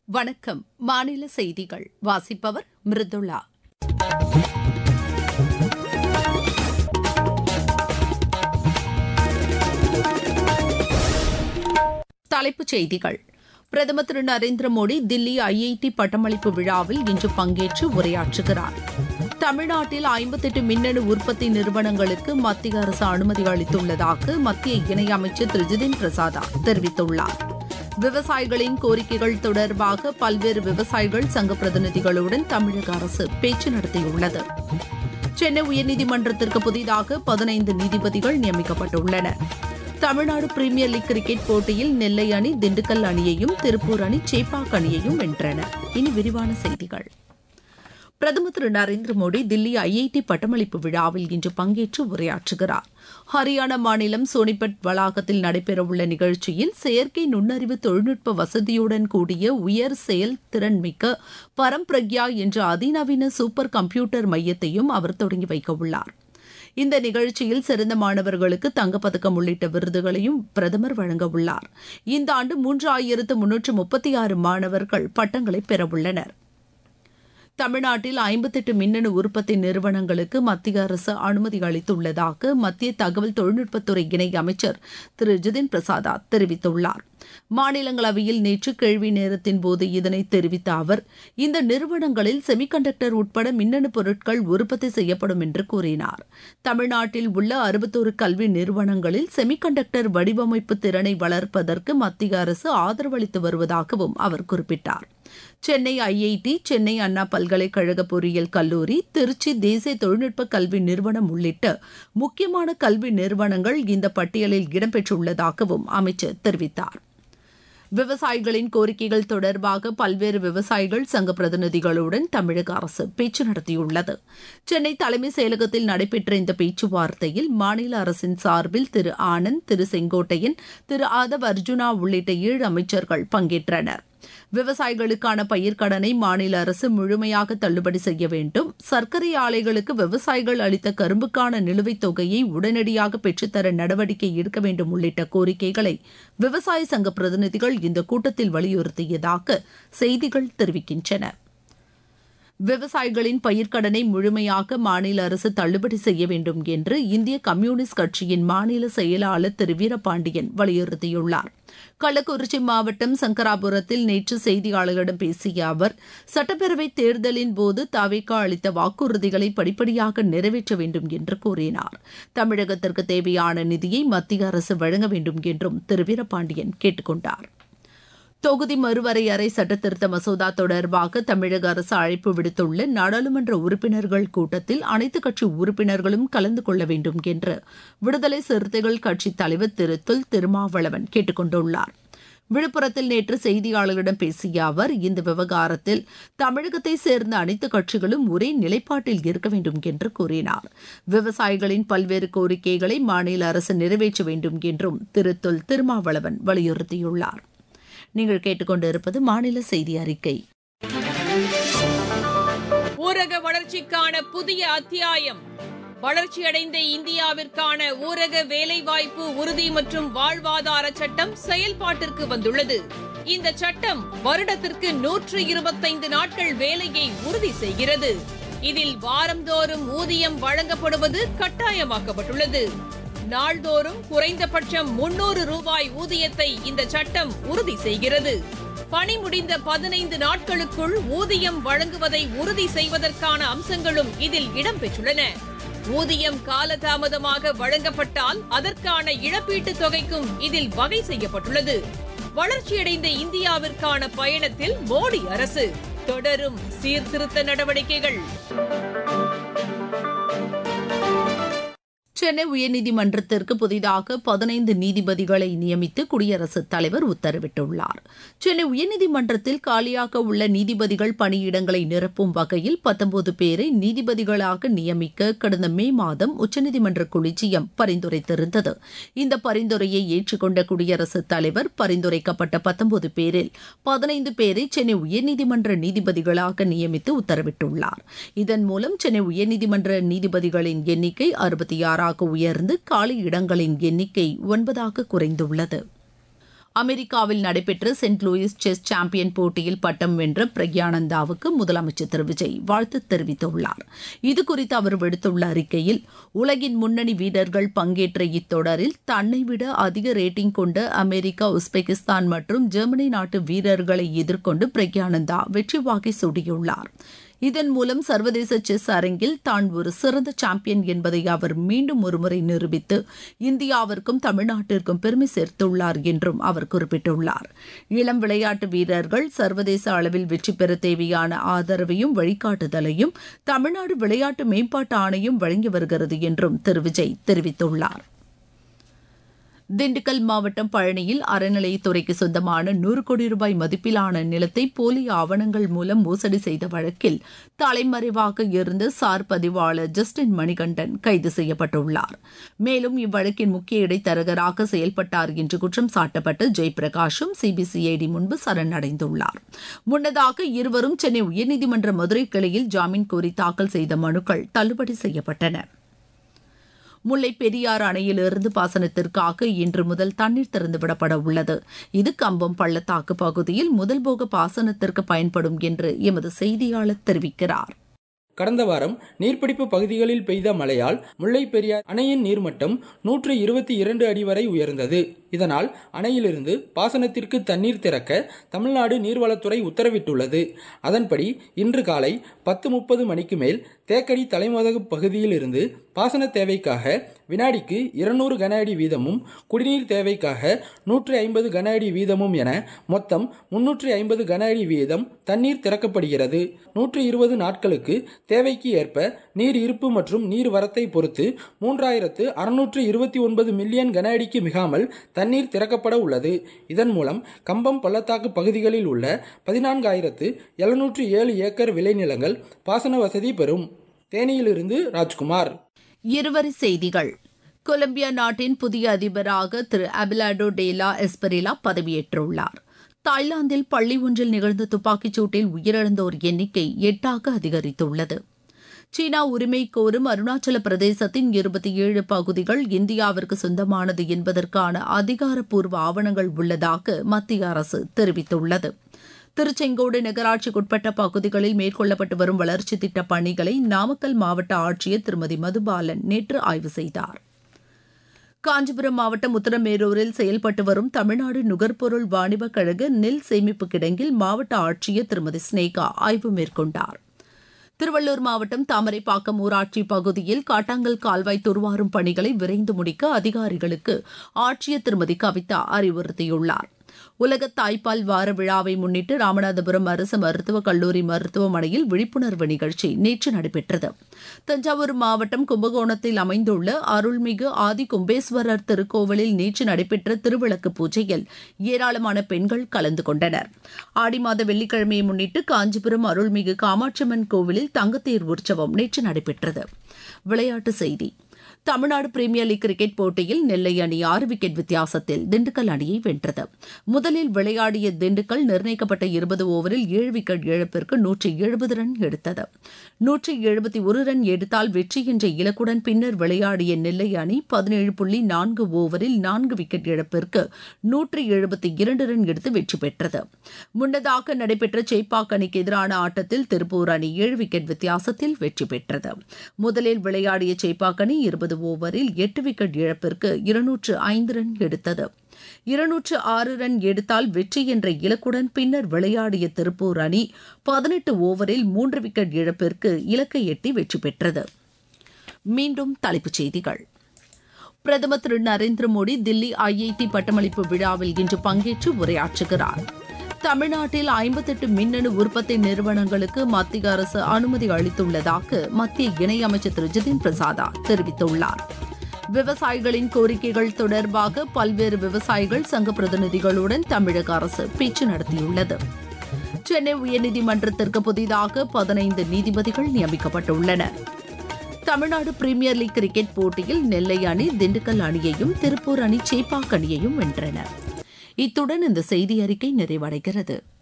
வணக்கம் மாநில செய்திகள் வாசிப்பவர் மிருதுளா தலைப்புச் செய்திகள் பிரதமர் திரு நரேந்திர மோடி தில்லி ஐஐடி பட்டமளிப்பு விழாவில் இன்று பங்கேற்று உரையாற்றுகிறார் தமிழ்நாட்டில் ஐம்பத்தெட்டு மின்னணு உற்பத்தி நிறுவனங்களுக்கு மத்திய அரசு அனுமதி அளித்துள்ளதாக மத்திய இணையமைச்சர் திரு ஜிதின் பிரசாதா தெரிவித்துள்ளார் விவசாயிகளின் கோரிக்கைகள் தொடர்பாக பல்வேறு விவசாயிகள் சங்க பிரதிநிதிகளுடன் தமிழக அரசு பேச்சு நடத்தியுள்ளது சென்னை உயர்நீதிமன்றத்திற்கு புதிதாக பதினைந்து நீதிபதிகள் நியமிக்கப்பட்டுள்ளனர் தமிழ்நாடு பிரீமியர் லீக் கிரிக்கெட் போட்டியில் நெல்லை அணி திண்டுக்கல் அணியையும் திருப்பூர் அணி சேப்பாக் அணியையும் வென்றன இனி விரிவான செய்திகள் பிரதமர் திரு நரேந்திர மோடி தில்லி ஐஐடி பட்டமளிப்பு விழாவில் இன்று பங்கேற்று உரையாற்றுகிறார் ஹரியானா மாநிலம் சோனிபட் வளாகத்தில் நடைபெறவுள்ள நிகழ்ச்சியில் செயற்கை நுண்ணறிவு தொழில்நுட்ப வசதியுடன் கூடிய உயர் செயல் திறன்மிக்க பரம்பிரக்யா என்ற அதிநவீன சூப்பர் கம்ப்யூட்டர் மையத்தையும் அவர் தொடங்கி வைக்கவுள்ளார் இந்த நிகழ்ச்சியில் சிறந்த மாணவர்களுக்கு தங்கப்பதக்கம் உள்ளிட்ட விருதுகளையும் பிரதமர் வழங்க உள்ளார் இந்த ஆண்டு மூன்றாயிரத்து முன்னூற்று முப்பத்தி ஆறு மாணவர்கள் பட்டங்களை பெறவுள்ளனர் தமிழ்நாட்டில் ஐம்பத்தெட்டு மின்னணு உற்பத்தி நிறுவனங்களுக்கு மத்திய அரசு அனுமதி அளித்துள்ளதாக மத்திய தகவல் தொழில்நுட்பத்துறை இணை அமைச்சர் திரு ஜிதின் பிரசாதா தெரிவித்துள்ளார் மாநிலங்களவையில் நேற்று கேள்வி நேரத்தின் போது இதனை தெரிவித்த அவர் இந்த நிறுவனங்களில் செமிகண்டக்டர் உட்பட மின்னணு பொருட்கள் உற்பத்தி செய்யப்படும் என்று கூறினார் தமிழ்நாட்டில் உள்ள அறுபத்தோரு கல்வி நிறுவனங்களில் செமிகண்டக்டர் வடிவமைப்பு திறனை வளர்ப்பதற்கு மத்திய அரசு ஆதரவளித்து வருவதாகவும் அவர் குறிப்பிட்டார் சென்னை ஐஐடி சென்னை அண்ணா பல்கலைக்கழக பொறியியல் கல்லூரி திருச்சி தேசிய தொழில்நுட்ப கல்வி நிறுவனம் உள்ளிட்ட முக்கியமான கல்வி நிறுவனங்கள் இந்த பட்டியலில் இடம்பெற்றுள்ளதாகவும் அமைச்சர் தெரிவித்தார் விவசாயிகளின் கோரிக்கைகள் தொடர்பாக பல்வேறு விவசாயிகள் சங்க பிரதிநிதிகளுடன் தமிழக அரசு பேச்சு நடத்தியுள்ளது சென்னை தலைமைச் செயலகத்தில் நடைபெற்ற இந்த பேச்சுவார்த்தையில் மாநில அரசின் சார்பில் திரு ஆனந்த் திரு செங்கோட்டையன் திரு ஆதவ் அர்ஜுனா உள்ளிட்ட ஏழு அமைச்சர்கள் பங்கேற்றனர் விவசாயிகளுக்கான பயிர்க்கடனை மாநில அரசு முழுமையாக தள்ளுபடி செய்ய வேண்டும் சர்க்கரை ஆலைகளுக்கு விவசாயிகள் அளித்த கரும்புக்கான நிலுவைத் தொகையை உடனடியாக பெற்றுத்தர நடவடிக்கை எடுக்க வேண்டும் உள்ளிட்ட கோரிக்கைகளை விவசாய சங்க பிரதிநிதிகள் இந்த கூட்டத்தில் வலியுறுத்தியதாக செய்திகள் தெரிவிக்கின்றன விவசாயிகளின் பயிர்க்கடனை முழுமையாக மாநில அரசு தள்ளுபடி செய்ய வேண்டும் என்று இந்திய கம்யூனிஸ்ட் கட்சியின் மாநில செயலாளர் திரு வீரபாண்டியன் வலியுறுத்தியுள்ளார் கள்ளக்குறிச்சி மாவட்டம் சங்கராபுரத்தில் நேற்று செய்தியாளர்களிடம் பேசிய அவர் சட்டப்பேரவைத் தேர்தலின் போது தவிக அளித்த வாக்குறுதிகளை படிப்படியாக நிறைவேற்ற வேண்டும் என்று கூறினார் தமிழகத்திற்கு தேவையான நிதியை மத்திய அரசு வழங்க வேண்டும் என்றும் திரு வீரபாண்டியன் கேட்டுக் கொண்டார் தொகுதி மறுவரையறை சட்டத்திருத்த மசோதா தொடர்பாக தமிழக அரசு அழைப்பு விடுத்துள்ள நாடாளுமன்ற உறுப்பினர்கள் கூட்டத்தில் அனைத்துக் கட்சி உறுப்பினர்களும் கலந்து கொள்ள வேண்டும் என்று விடுதலை சிறுத்தைகள் கட்சித் தலைவர் திரு தொல் திருமாவளவன் கேட்டுக் கொண்டுள்ளார் விழுப்புரத்தில் நேற்று செய்தியாளர்களிடம் பேசிய அவர் இந்த விவகாரத்தில் தமிழகத்தை சேர்ந்த அனைத்து கட்சிகளும் ஒரே நிலைப்பாட்டில் இருக்க வேண்டும் என்று கூறினார் விவசாயிகளின் பல்வேறு கோரிக்கைகளை மாநில அரசு நிறைவேற்ற வேண்டும் என்றும் திரு தொல் திருமாவளவன் வலியுறுத்தியுள்ளார் நீங்கள் கேட்டுக்கொண்டிருப்பது மாநில செய்தி அறிக்கை ஊரக வளர்ச்சிக்கான புதிய அத்தியாயம் வளர்ச்சியடைந்த இந்தியாவிற்கான ஊரக வேலைவாய்ப்பு உறுதி மற்றும் வாழ்வாதார சட்டம் செயல்பாட்டிற்கு வந்துள்ளது இந்த சட்டம் வருடத்திற்கு நூற்று இருபத்தைந்து நாட்கள் வேலையை உறுதி செய்கிறது இதில் வாரந்தோறும் ஊதியம் வழங்கப்படுவது கட்டாயமாக்கப்பட்டுள்ளது நாள்தோறும் குறைந்தபட்சம் முன்னூறு ரூபாய் ஊதியத்தை இந்த சட்டம் உறுதி செய்கிறது பணி முடிந்த பதினைந்து நாட்களுக்குள் ஊதியம் வழங்குவதை உறுதி செய்வதற்கான அம்சங்களும் இதில் இடம்பெற்றுள்ளன ஊதியம் காலதாமதமாக வழங்கப்பட்டால் அதற்கான இழப்பீட்டுத் தொகைக்கும் இதில் வகை செய்யப்பட்டுள்ளது வளர்ச்சியடைந்த இந்தியாவிற்கான பயணத்தில் மோடி அரசு தொடரும் சீர்திருத்த நடவடிக்கைகள் சென்னை உயர்நீதிமன்றத்திற்கு புதிதாக பதினைந்து நீதிபதிகளை நியமித்து குடியரசுத் தலைவர் உத்தரவிட்டுள்ளார் சென்னை உயர்நீதிமன்றத்தில் காலியாக உள்ள நீதிபதிகள் பணியிடங்களை நிரப்பும் வகையில் பத்தொன்பது பேரை நீதிபதிகளாக நியமிக்க கடந்த மே மாதம் உச்சநீதிமன்ற கொலிஜியம் பரிந்துரைத்திருந்தது இந்த பரிந்துரையை ஏற்றுக்கொண்ட குடியரசுத் தலைவர் பரிந்துரைக்கப்பட்ட பத்தொன்பது பேரில் பதினைந்து பேரை சென்னை உயர்நீதிமன்ற நீதிபதிகளாக நியமித்து உத்தரவிட்டுள்ளார் இதன் மூலம் சென்னை உயர்நீதிமன்ற நீதிபதிகளின் எண்ணிக்கை அறுபத்தி ஆறாக உயர்ந்து காலி இடங்களின் எண்ணிக்கை ஒன்பதாக குறைந்துள்ளது அமெரிக்காவில் நடைபெற்ற சென்ட் லூயிஸ் செஸ் சாம்பியன் போட்டியில் பட்டம் வென்ற பிரக்யானந்தாவுக்கு முதலமைச்சர் திரு விஜய் வாழ்த்து தெரிவித்துள்ளார் இதுகுறித்து அவர் விடுத்துள்ள அறிக்கையில் உலகின் முன்னணி வீரர்கள் பங்கேற்ற இத்தொடரில் தன்னை விட அதிக ரேட்டிங் கொண்ட அமெரிக்கா உஸ்பெகிஸ்தான் மற்றும் ஜெர்மனி நாட்டு வீரர்களை எதிர்கொண்டு பிரக்யானந்தா வெற்றி வாகை சூடியுள்ளார் இதன் மூலம் சர்வதேச செஸ் அரங்கில் தான் ஒரு சிறந்த சாம்பியன் என்பதை அவர் மீண்டும் ஒருமுறை நிரூபித்து இந்தியாவிற்கும் தமிழ்நாட்டிற்கும் பெருமை சேர்த்துள்ளார் என்றும் அவர் குறிப்பிட்டுள்ளார் இளம் விளையாட்டு வீரர்கள் சர்வதேச அளவில் வெற்றி பெற தேவையான ஆதரவையும் வழிகாட்டுதலையும் தமிழ்நாடு விளையாட்டு மேம்பாட்டு ஆணையம் வழங்கி வருகிறது என்றும் திரு விஜய் தெரிவித்துள்ளார் திண்டுக்கல் மாவட்டம் பழனியில் அறநிலையத்துறைக்கு சொந்தமான நூறு கோடி ரூபாய் மதிப்பிலான நிலத்தை போலி ஆவணங்கள் மூலம் மோசடி செய்த வழக்கில் தலைமறைவாக இருந்த சார் பதிவாளர் ஜஸ்டின் மணிகண்டன் கைது செய்யப்பட்டுள்ளார் மேலும் இவ்வழக்கின் முக்கிய இடைத்தரகராக செயல்பட்டார் என்று குற்றம் சாட்டப்பட்டு ஜெயபிரகாஷும் சிபிசிஐடி முன்பு சரணடைந்துள்ளார் முன்னதாக இருவரும் சென்னை உயர்நீதிமன்ற மதுரை கிளையில் ஜாமீன் கோரி தாக்கல் செய்த மனுக்கள் தள்ளுபடி செய்யப்பட்டன முல்லை பெரியாறு அணையிலிருந்து பாசனத்திற்காக இன்று முதல் தண்ணீர் திறந்துவிடப்பட உள்ளது இது கம்பம் பள்ளத்தாக்கு பகுதியில் முதல் போக பாசனத்திற்கு பயன்படும் என்று எமது செய்தியாளர் தெரிவிக்கிறார் கடந்த வாரம் நீர்பிடிப்பு பகுதிகளில் பெய்த மழையால் முல்லை பெரியார் அணையின் நீர்மட்டம் நூற்று இருபத்தி இரண்டு அடி வரை உயர்ந்தது இதனால் அணையிலிருந்து பாசனத்திற்கு தண்ணீர் திறக்க தமிழ்நாடு நீர்வளத்துறை உத்தரவிட்டுள்ளது அதன்படி இன்று காலை பத்து முப்பது மணிக்கு மேல் தேக்கடி தலைமதகு பகுதியில் இருந்து பாசன தேவைக்காக வினாடிக்கு இருநூறு கன அடி வீதமும் குடிநீர் தேவைக்காக நூற்றி ஐம்பது கன அடி வீதமும் என மொத்தம் முன்னூற்றி ஐம்பது கன அடி வீதம் தண்ணீர் திறக்கப்படுகிறது நூற்றி இருபது நாட்களுக்கு தேவைக்கு ஏற்ப நீர் இருப்பு மற்றும் நீர் வரத்தை பொறுத்து மூன்றாயிரத்து அறுநூற்று இருபத்தி ஒன்பது மில்லியன் கன அடிக்கு மிகாமல் தண்ணீர் திறக்கப்பட உள்ளது இதன் மூலம் கம்பம் பள்ளத்தாக்கு பகுதிகளில் உள்ள பதினான்காயிரத்து எழுநூற்று ஏழு ஏக்கர் விளைநிலங்கள் பாசன வசதி பெறும் தேனியிலிருந்து ராஜ்குமார் இருவரி செய்திகள் கொலம்பியா நாட்டின் புதிய அதிபராக திரு அபிலாடோ டேலா எஸ்பெரிலா பதவியேற்றுள்ளார் தாய்லாந்தில் பள்ளி ஒன்றில் நிகழ்ந்த துப்பாக்கிச் சூட்டில் உயிரிழந்தோர் எண்ணிக்கை எட்டாக அதிகரித்துள்ளது சீனா உரிமை கோரும் அருணாச்சல பிரதேசத்தின் இருபத்தி ஏழு பகுதிகள் இந்தியாவிற்கு சொந்தமானது என்பதற்கான அதிகாரப்பூர்வ ஆவணங்கள் உள்ளதாக மத்திய அரசு தெரிவித்துள்ளது திருச்செங்கோடு நகராட்சிக்குட்பட்ட பகுதிகளில் மேற்கொள்ளப்பட்டு வரும் வளர்ச்சித் திட்டப் பணிகளை நாமக்கல் மாவட்ட ஆட்சியர் திருமதி மதுபாலன் நேற்று ஆய்வு செய்தார் காஞ்சிபுரம் மாவட்டம் உத்தரமேரூரில் செயல்பட்டு வரும் தமிழ்நாடு நுகர்பொருள் வாணிபக் கழக நெல் சேமிப்பு கிடங்கில் மாவட்ட ஆட்சியர் திருமதி ஸ்னேகா ஆய்வு மேற்கொண்டார் திருவள்ளூர் மாவட்டம் தாமரைப்பாக்கம் ஊராட்சி பகுதியில் காட்டாங்கல் கால்வாய் துர்வாரும் பணிகளை விரைந்து முடிக்க அதிகாரிகளுக்கு ஆட்சியர் திருமதி கவிதா அறிவுறுத்தியுள்ளார் உலக தாய்ப்பால் வார விழாவை முன்னிட்டு ராமநாதபுரம் அரசு மருத்துவக் கல்லூரி மருத்துவமனையில் விழிப்புணர்வு நிகழ்ச்சி நேற்று நடைபெற்றது தஞ்சாவூர் மாவட்டம் கும்பகோணத்தில் அமைந்துள்ள அருள்மிகு ஆதி கும்பேஸ்வரர் திருக்கோவிலில் நேற்று நடைபெற்ற திருவிளக்கு பூஜையில் ஏராளமான பெண்கள் கலந்து கொண்டனர் ஆடி மாத வெள்ளிக்கிழமையை முன்னிட்டு காஞ்சிபுரம் அருள்மிகு காமாட்சியம்மன் கோவிலில் தங்கத்தேர் உற்சவம் நேற்று நடைபெற்றது விளையாட்டுச் செய்தி தமிழ்நாடு பிரீமியர் லீக் கிரிக்கெட் போட்டியில் நெல்லை அணி ஆறு விக்கெட் வித்தியாசத்தில் திண்டுக்கல் அணியை வென்றது முதலில் விளையாடிய திண்டுக்கல் நிர்ணயிக்கப்பட்ட இருபது ஓவரில் ஏழு விக்கெட் இழப்பிற்கு நூற்றி எழுபது ரன் எடுத்தது நூற்றி எழுபத்தி ஒரு ரன் எடுத்தால் வெற்றி என்ற இலக்குடன் பின்னர் விளையாடிய நெல்லை அணி பதினேழு புள்ளி நான்கு ஓவரில் நான்கு விக்கெட் இழப்பிற்கு நூற்றி எழுபத்தி இரண்டு ரன் எடுத்து வெற்றி பெற்றது முன்னதாக நடைபெற்ற சேப்பாக் அணிக்கு எதிரான ஆட்டத்தில் திருப்பூர் அணி ஏழு விக்கெட் வித்தியாசத்தில் வெற்றி பெற்றது முதலில் விளையாடிய சேப்பாக் அணி இருபது ஓவரில் எட்டு விக்கெட் இழப்பிற்கு இருநூற்று ஐந்து ரன் எடுத்தது இருநூற்று ஆறு ரன் எடுத்தால் வெற்றி என்ற இலக்குடன் பின்னர் விளையாடிய திருப்பூர் அணி பதினெட்டு ஓவரில் மூன்று விக்கெட் இழப்பிற்கு இலக்கை எட்டி வெற்றி பெற்றது மீண்டும் தலைப்புச் செய்திகள் பிரதமர் திரு நரேந்திர மோடி தில்லி ஐஐடி பட்டமளிப்பு விழாவில் இன்று பங்கேற்று உரையாற்றுகிறார் தமிழ்நாட்டில் ஐம்பத்தெட்டு மின்னணு உற்பத்தி நிறுவனங்களுக்கு மத்திய அரசு அனுமதி அளித்துள்ளதாக மத்திய இணையமைச்சர் திரு ஜிதின் பிரசாதா தெரிவித்துள்ளார் விவசாயிகளின் கோரிக்கைகள் தொடர்பாக பல்வேறு விவசாயிகள் சங்க பிரதிநிதிகளுடன் தமிழக அரசு பேச்சு நடத்தியுள்ளது சென்னை உயர்நீதிமன்றத்திற்கு புதிதாக பதினைந்து நீதிபதிகள் நியமிக்கப்பட்டுள்ளனர் தமிழ்நாடு பிரீமியர் லீக் கிரிக்கெட் போட்டியில் நெல்லை அணி திண்டுக்கல் அணியையும் திருப்பூர் அணி சேப்பாக் அணியையும் வென்றன இத்துடன் இந்த செய்தி அறிக்கை நிறைவடைகிறது